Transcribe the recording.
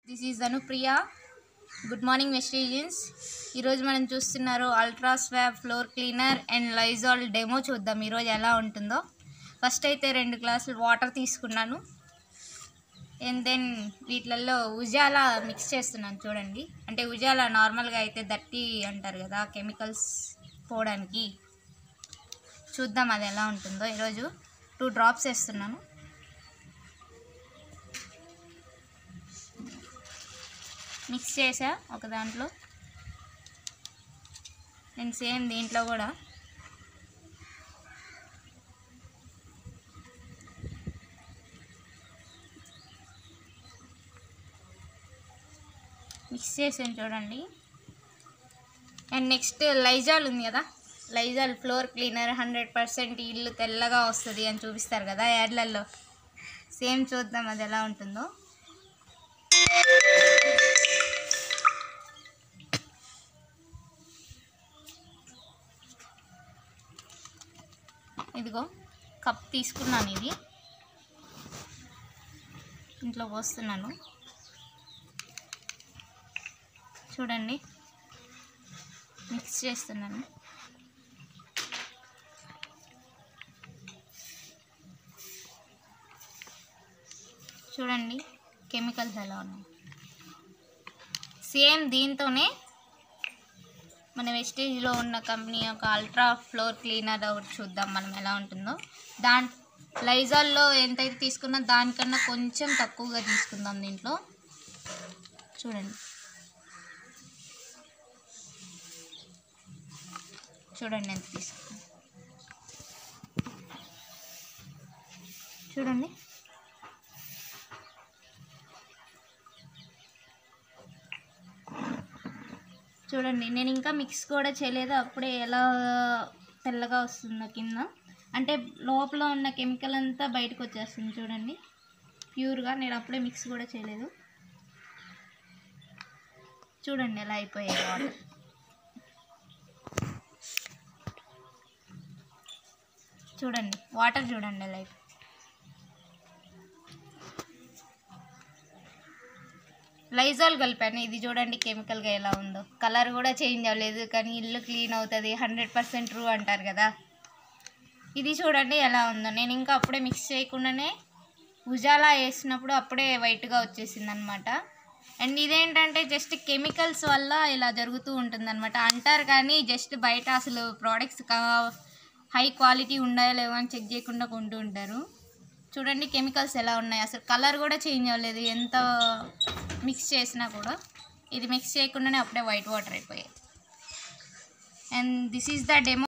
this is Anupriya good morning vestigians ఈరోజు మనం చూస్తున్నారు ultra swab floor cleaner and Lysol demo చూద్దాం ఈరోజు ఎలా ఉంటుందో ఫస్ట్ అయితే రెండు గ్లాసులు వాటర్ తీసుకున్నాను అండ్ దెన్ వీటిలలో ఉజాలా మిక్స్ చేస్తున్నాను చూడండి అంటే ఉజాలా నార్మల్గా అయితే దట్టి అంటారు కదా కెమికల్స్ పోవడానికి చూద్దాం అది ఎలా ఉంటుందో ఈరోజు టూ డ్రాప్స్ వేస్తున్నాను మిక్స్ చేసా ఒక దాంట్లో నేను సేమ్ దీంట్లో కూడా మిక్స్ చేసాను చూడండి అండ్ నెక్స్ట్ లైజాల్ ఉంది కదా Lysol floor cleaner hundred percent ఇల్లు తెల్లగా వస్తుంది అని చూపిస్తారు కదా యాడ్లలో సేమ్ చూద్దాం అది ఎలా ఉంటుందో ఇదిగో కప్ తీసుకున్నాను ఇది ఇంట్లో పోస్తున్నాను చూడండి మిక్స్ చేస్తున్నాను చూడండి కెమికల్స్ ఎలా ఉన్నాయి సేమ్ దీంతోనే మన వెస్టేజ్లో ఉన్న కంపెనీ యొక్క అల్ట్రా ఫ్లోర్ క్లీనర్ ఒకటి చూద్దాం మనం ఎలా ఉంటుందో దాంట్ లైజాల్లో ఎంతైతే తీసుకున్నా దానికన్నా కొంచెం తక్కువగా తీసుకుందాం దీంట్లో చూడండి చూడండి ఎంత తీసుకున్నాం చూడండి చూడండి నేను ఇంకా మిక్స్ కూడా చేయలేదు అప్పుడే ఎలా తెల్లగా వస్తుందో కింద అంటే లోపల ఉన్న కెమికల్ అంతా బయటకు వచ్చేస్తుంది చూడండి ప్యూర్గా నేను అప్పుడే మిక్స్ కూడా చేయలేదు చూడండి ఎలా అయిపోయాయి వాటర్ చూడండి వాటర్ చూడండి ఎలా అయిపోయి లైజాల్ కలిపాను ఇది చూడండి కెమికల్గా ఎలా ఉందో కలర్ కూడా చేంజ్ అవ్వలేదు కానీ ఇల్లు క్లీన్ అవుతుంది హండ్రెడ్ పర్సెంట్ ట్రూ అంటారు కదా ఇది చూడండి ఎలా ఉందో నేను ఇంకా అప్పుడే మిక్స్ చేయకుండానే ఉజాలా వేసినప్పుడు అప్పుడే వైట్గా వచ్చేసింది అనమాట అండ్ ఇదేంటంటే జస్ట్ కెమికల్స్ వల్ల ఇలా జరుగుతూ ఉంటుంది అనమాట అంటారు కానీ జస్ట్ బయట అసలు ప్రోడక్ట్స్ హై క్వాలిటీ ఉన్నాయో లేవో అని చెక్ చేయకుండా కొంటూ ఉంటారు చూడండి కెమికల్స్ ఎలా ఉన్నాయి అసలు కలర్ కూడా చేంజ్ అవ్వలేదు ఎంత మిక్స్ చేసినా కూడా ఇది మిక్స్ చేయకుండానే అప్పుడే వైట్ వాటర్ అయిపోయాయి and this is the demo